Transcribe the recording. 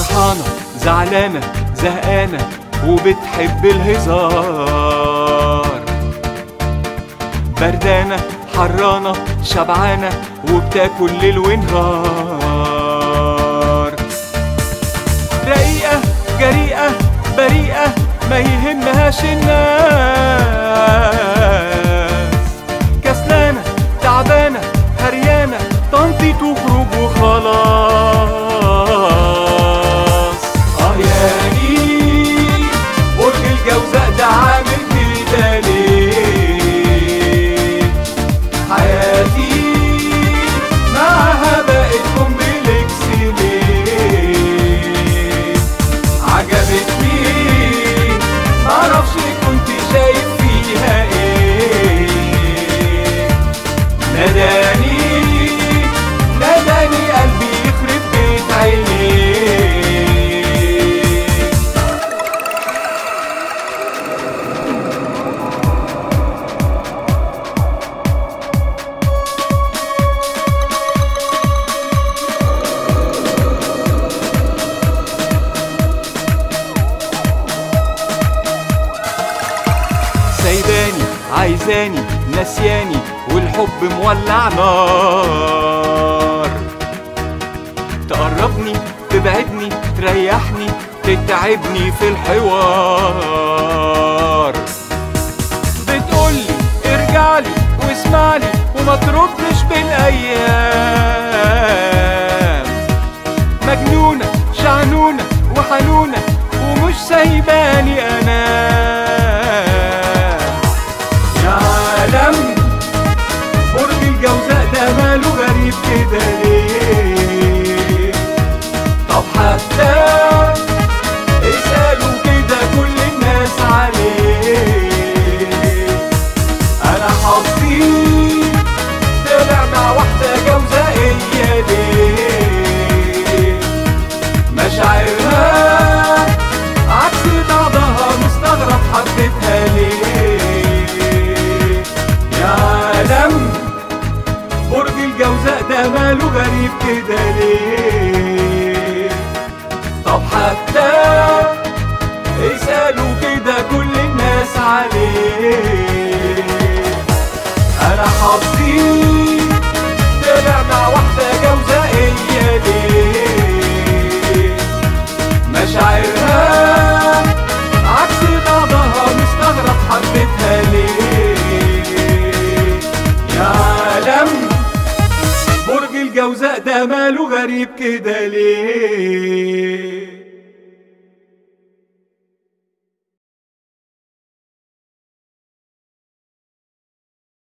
فرحانة زعلانة زهقانة وبتحب الهزار بردانة حرانة شبعانة وبتاكل ليل ونهار رقيقة جريئة بريئة ما يهمهاش الناس كسلانة تعبانة هريانة طنطي تخرج وخلاص اه ياني برج الجوزاء ده عامل كده ليه حياتي معاها بقت كومبلكس ليه عجبتني معرفش كنت شايف فيها ايه ناداني ناداني قلبي يخرب بيت عينيه سايباني عايزاني نسياني والحب مولع نار تقربني تبعدني تريحني تتعبني في الحوار بتقولي ارجعلي واسمعلي وما تردش بالايام مجنونة شعنونة وحنونة ومش سايباني انا يا عالم برج الجوزاء ده ماله غريب كده ليه طب حتى اسألوا كده كل الناس عليه انا حظي طلع مع واحدة جوزائية ليه مشاعرها عكس بعضها مستغرب حبيتها ليه يا عالم برج الجوزاء ده ماله غريب كده ليه طب حتى اسألوا كده كل الناس عليه انا حظي طلع مع واحدة جوزائية ليه مشاعرها عكس بعضها مستغرب حبيتها ليه يا عالم برج الجوزاء ده ماله غريب كده ليه